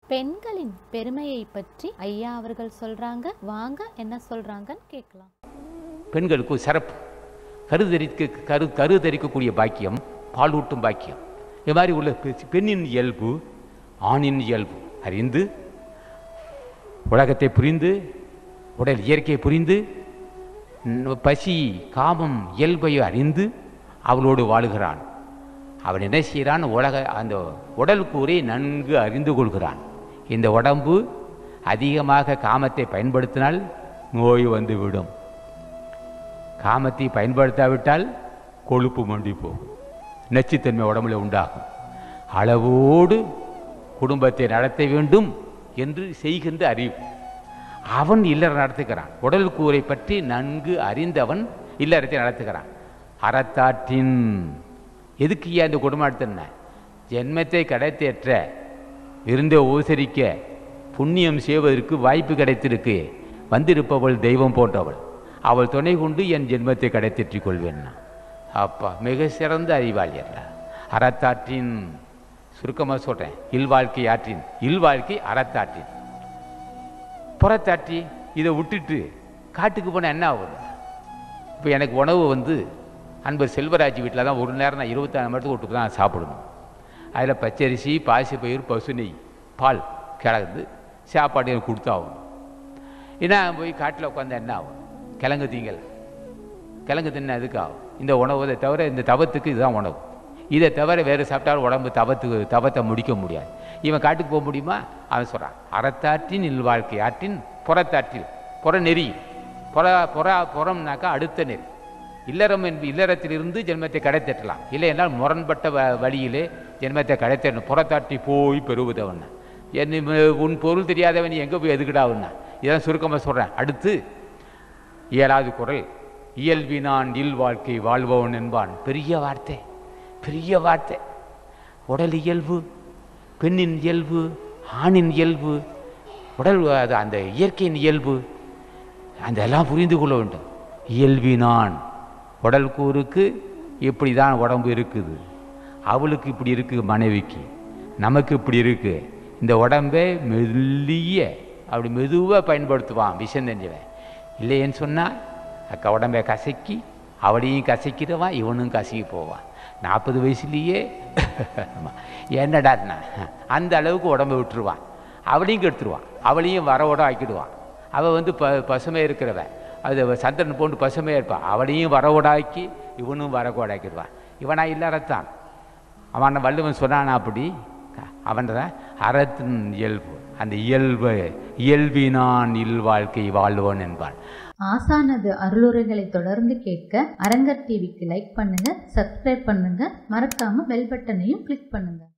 பெண்களின் பெருமையை பற்றி ஐயா அவர்கள் சொல்றாங்க வாங்க என்ன சொல்றாங்கன்னு கேட்கலாம் பெண்களுக்கு ஒரு சிறப்பு கருதரிக்க கரு கருதரிக்கக்கூடிய பாக்கியம் பாலூட்டும் பாக்கியம் இது மாதிரி உள்ள பெ- பெண்ணின் இயல்பு ஆணின் இயல்பு அறிந்து உலகத்தை புரிந்து உடல் இயற்கையை புரிந்து ந- பசி காமம் இயல்பை அறிந்து அவளோடு வாழுகிறான் அவன் என்ன செய்கிறான் உலக அந்த உடல் கூறை நன்கு அறிந்து கொள்கிறான் இந்த உடம்பு அதிகமாக காமத்தை பயன்படுத்தினால் நோய் வந்துவிடும் காமத்தை பயன்படுத்தாவிட்டால் கொழுப்பு மண்டி போகும் நச்சுத்தன்மை உடம்புல உண்டாகும் அளவோடு குடும்பத்தை நடத்த வேண்டும் என்று செய்கின்ற அறிவு அவன் இல்லற நடத்துகிறான் உடல் கூரை பற்றி நன்கு அறிந்தவன் இல்லறத்தை நடத்துகிறான் அறத்தாற்றின் எதுக்கு ஏன் அந்த குடும்பம் நடத்தின ஜென்மத்தை கடைத்தேற்ற இருந்த உபசரிக்க புண்ணியம் செய்வதற்கு வாய்ப்பு கிடைத்திருக்கு வந்திருப்பவள் தெய்வம் போன்றவள் அவள் துணை கொண்டு என் ஜென்மத்தை கடைத்தேற்றிக் கொள்வேன் நான். அப்பா மிக சிறந்த அறிவாளி அல்ல அறத்தாற்றின் சுருக்கமாக சொல்கிறேன் இல்வாழ்க்கை ஆற்றின் இல்வாழ்க்கை அறத்தாற்றின் புறத்தாற்றி இதை விட்டுட்டு காட்டுக்கு போனால் என்ன ஆகும் இப்போ எனக்கு உணவு வந்து அன்பர் செல்வராஜ் வீட்டில் தான் ஒரு நேரம் நான் இருபத்தாறு மணி நேரத்துக்கு விட்டு தான் சாப்பிடணும் அதில் பச்சரிசி பாசிப்பயிர் பசு நெய் பால் கிழங்கு சாப்பாடு எனக்கு கொடுத்தாகணும் ஏன்னா போய் காட்டில் உட்காந்தா என்ன ஆகும் கிழங்கு தீங்கல் கிழங்கு தின்ன எதுக்கு ஆகும் இந்த உணவு இதை தவிர இந்த தவத்துக்கு இதுதான் உணவு இதை தவிர வேறு சாப்பிட்டாலும் உடம்பு தவத்துக்கு தவத்தை முடிக்க முடியாது இவன் காட்டுக்கு போக முடியுமா அவன் சொல்கிறான் அறத்தாற்றின் இல்வாழ்க்கை ஆற்றின் புறத்தாற்றில் புற நெறி புற புற புறம்னாக்கா அடுத்த நெறி இல்லறம் என்ப இல்லறத்திலிருந்து ஜென்மத்தை கடைத்தட்டலாம் இல்லை என்றால் முரண்பட்ட வ வழியிலே ஜென்மத்தை கடைத்தட்டணும் புறத்தாட்டி போய் பெறுவதவன் என் உன் பொருள் தெரியாதவன் நீ எங்கே போய் எதுக்கிடாவுன்னா இதான் சுருக்கமாக சொல்கிறேன் அடுத்து இயலாது குரல் இயல்பினான் இல் வாழ்க்கை வாழ்பவன் என்பான் பெரிய வார்த்தை பெரிய வார்த்தை உடல் இயல்பு பெண்ணின் இயல்பு ஆணின் இயல்பு உடல் அது அந்த இயற்கையின் இயல்பு அந்த எல்லாம் புரிந்து கொள்ள வேண்டும் இயல்பினான் உடல் கூறுக்கு இப்படி தான் உடம்பு இருக்குது அவளுக்கு இப்படி இருக்குது மனைவிக்கு நமக்கு இப்படி இருக்கு இந்த உடம்பை மெல்லிய அப்படி மெதுவாக பயன்படுத்துவான் விஷம் தெரிஞ்சவன் இல்லையேன்னு சொன்னால் அக்கா உடம்பை கசக்கி அவளையும் கசக்கிறவான் இவனும் கசக்கி போவான் நாற்பது வயசுலேயே என்னடான்னா அந்த அளவுக்கு உடம்பை விட்டுருவான் அவளையும் கெடுத்துருவான் அவளையும் வரவோட ஆக்கிடுவான் அவள் வந்து ப பசுமை இருக்கிறவன் அது அவ சந்திரன் போன்று பசுமையாக இருப்பான் அவளையும் வரவோடாக்கி இவனும் வரகோடாக்கிடுவான் இவனா இல்லறத்தான் அவன் வள்ளுவன் சொன்னானா அப்படி அவன் அறத்தின் இயல்பு அந்த இயல்பு இயல்பினான் இல்வாழ்க்கை வாழ்வோன் என்பான் ஆசானது அருளுரைகளை தொடர்ந்து கேட்க அரங்கர் டிவிக்கு லைக் பண்ணுங்க சப்ஸ்கிரைப் பண்ணுங்க மறக்காம பெல் பட்டனையும் கிளிக் பண்ணுங்க